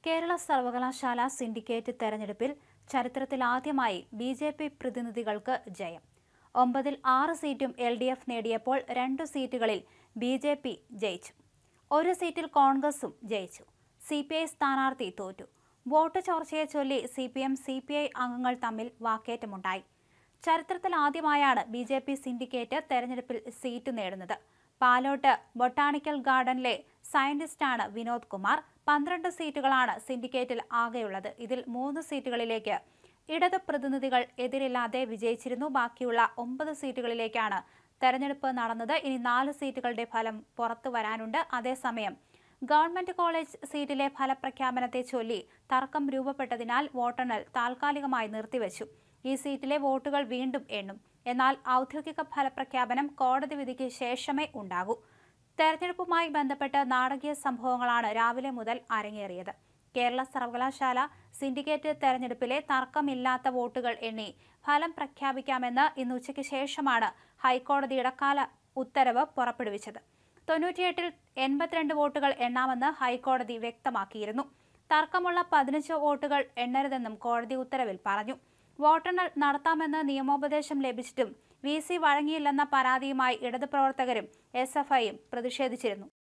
കേരള സർവകലാശാല സിൻഡിക്കേറ്റ് തെരഞ്ഞെടുപ്പിൽ ചരിത്രത്തിലാദ്യമായി ബി ജെ പി പ്രതിനിധികൾക്ക് ജയം ഒമ്പതിൽ ആറ് സീറ്റും എൽ ഡി എഫ് നേടിയപ്പോൾ രണ്ടു സീറ്റുകളിൽ ബി ജെ പി ജയിച്ചു ഒരു സീറ്റിൽ കോൺഗ്രസും ജയിച്ചു സി പി ഐ സ്ഥാനാർത്ഥി തോറ്റു വോട്ട് ചോർച്ചയെ ചൊല്ലി C P M C P I അംഗങ്ങൾ തമ്മിൽ വാക്കേറ്റമുണ്ടായി ചരിത്രത്തിൽ ആദ്യമായാണ് ബി ജെ പി സിൻഡിക്കേറ്റ് തെരഞ്ഞെടുപ്പിൽ സീറ്റ് നേടുന്നത് പാലോട്ട് ബൊട്ടാണിക്കൽ ഗാർഡനിലെ സയന്റിസ്റ്റാണ് വിനോദ് കുമാർ പന്ത്രണ്ട് സീറ്റുകളാണ് സിൻഡിക്കേറ്റിൽ ആകെയുള്ളത് ഇതിൽ മൂന്ന് സീറ്റുകളിലേക്ക് ഇടത് പ്രതിനിധികൾ എതിരില്ലാതെ വിജയിച്ചിരുന്നു ബാക്കിയുള്ള ഒമ്പത് സീറ്റുകളിലേക്കാണ് തെരഞ്ഞെടുപ്പ് നടന്നത് ഇനി നാല് സീറ്റുകളുടെ ഫലം പുറത്തു വരാനുണ്ട് അതേസമയം ഗവൺമെന്റ് കോളേജ് സീറ്റിലെ ഫലപ്രഖ്യാപനത്തെ ചൊല്ലി തർക്കം രൂപപ്പെട്ടതിനാൽ വോട്ടെണ്ണൽ താൽക്കാലികമായി നിർത്തിവെച്ചു ഈ സീറ്റിലെ വോട്ടുകൾ വീണ്ടും എണ്ണും എന്നാൽ ഔദ്യോഗിക ഫലപ്രഖ്യാപനം കോടതി വിധിക്ക് ശേഷമേ ഉണ്ടാകൂ തെരഞ്ഞെടുപ്പുമായി ബന്ധപ്പെട്ട് നാടകീയ സംഭവങ്ങളാണ് രാവിലെ മുതൽ അരങ്ങേറിയത് കേരള സർവകലാശാല സിൻഡിക്കേറ്റ് തെരഞ്ഞെടുപ്പിലെ തർക്കമില്ലാത്ത വോട്ടുകൾ എണ്ണി ഫലം പ്രഖ്യാപിക്കാമെന്ന് ഇന്ന് ഉച്ചയ്ക്ക് ശേഷമാണ് ഹൈക്കോടതി ഇടക്കാല ഉത്തരവ് പുറപ്പെടുവിച്ചത് തൊണ്ണൂറ്റിയെട്ടിൽ എൺപത്തിരണ്ട് വോട്ടുകൾ എണ്ണാമെന്ന് ഹൈക്കോടതി വ്യക്തമാക്കിയിരുന്നു തർക്കമുള്ള പതിനഞ്ച് വോട്ടുകൾ എണ്ണരുതെന്നും കോടതി ഉത്തരവിൽ പറഞ്ഞു വോട്ടെണ്ണൽ നടത്താമെന്ന് നിയമോപദേശം ലഭിച്ചിട്ടും വി സി വഴങ്ങിയില്ലെന്ന പരാതിയുമായി ഇടത് പ്രവർത്തകരും എസ് എഫ് ഐയും പ്രതിഷേധിച്ചിരുന്നു